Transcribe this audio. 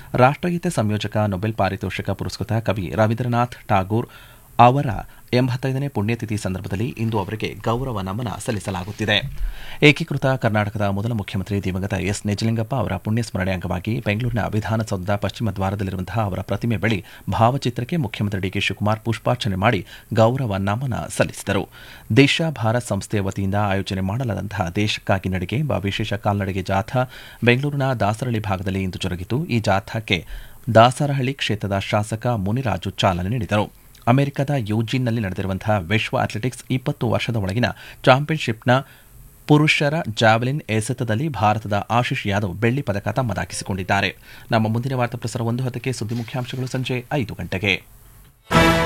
ರಾಷ್ಟಗೀತೆ ಸಂಯೋಜಕ ನೊಬೆಲ್ ಪಾರಿತೋಷಕ ಪುರಸ್ಕೃತ ಕವಿ ರವೀಂದ್ರನಾಥ್ ಠಾಗೂರ್ ಅವರ ಎಂಬತ್ತೈದನೇ ಪುಣ್ಯತಿಥಿ ಸಂದರ್ಭದಲ್ಲಿ ಇಂದು ಅವರಿಗೆ ಗೌರವ ನಮನ ಸಲ್ಲಿಸಲಾಗುತ್ತಿದೆ ಏಕೀಕೃತ ಕರ್ನಾಟಕದ ಮೊದಲ ಮುಖ್ಯಮಂತ್ರಿ ದಿವಂಗತ ಎಸ್ ನಿಜಲಿಂಗಪ್ಪ ಅವರ ಪುಣ್ಯ ಸ್ಮರಣೆ ಅಂಗವಾಗಿ ಬೆಂಗಳೂರಿನ ವಿಧಾನಸೌಧದ ಪಶ್ಚಿಮ ದ್ವಾರದಲ್ಲಿರುವಂತಹ ಅವರ ಪ್ರತಿಮೆ ಬಳಿ ಭಾವಚಿತ್ರಕ್ಕೆ ಮುಖ್ಯಮಂತ್ರಿ ಡಿಕೆ ಶಿವಕುಮಾರ್ ಪುಷ್ಪಾರ್ಚನೆ ಮಾಡಿ ಗೌರವ ನಮನ ಸಲ್ಲಿಸಿದರು ದೇಶ ಭಾರತ್ ಸಂಸ್ಥೆಯ ವತಿಯಿಂದ ಆಯೋಜನೆ ಮಾಡಲಾದಂತಹ ದೇಶಕ್ಕಾಗಿ ನಡಿಗೆ ಎಂಬ ವಿಶೇಷ ಕಾಲ್ನಡಿಗೆ ಜಾಥಾ ಬೆಂಗಳೂರಿನ ದಾಸರಳ್ಳಿ ಭಾಗದಲ್ಲಿ ಇಂದು ಜರುಗಿತು ಈ ಜಾಥಾಕ್ಕೆ ದಾಸರಹಳ್ಳಿ ಕ್ಷೇತ್ರದ ಶಾಸಕ ಮುನಿರಾಜು ಚಾಲನೆ ನೀಡಿದರು ಅಮೆರಿಕದ ಯೂಜಿನ್ನಲ್ಲಿ ನಡೆದಿರುವಂತಹ ವಿಶ್ವ ಅಥ್ಲೆಟಿಕ್ಸ್ ಇಪ್ಪತ್ತು ವರ್ಷದ ಒಳಗಿನ ಚಾಂಪಿಯನ್ಶಿಪ್ನ ಪುರುಷರ ಜಾವೆಲಿನ್ ಎಸೆತದಲ್ಲಿ ಭಾರತದ ಆಶೀಶ್ ಯಾದವ್ ಬೆಳ್ಳಿ ಪದಕ ತಮ್ಮದಾಗಿಸಿಕೊಂಡಿದ್ದಾರೆ ನಮ್ಮ ಮುಂದಿನ ವಾರ್ತಾ ಪ್ರಸಾರ ಒಂದು ಹತ್ತಕ್ಕೆ ಸುದ್ದಿ ಮುಖ್ಯಾಂಶಗಳು ಸಂಜೆ ಐದು ಗಂಟೆಗೆ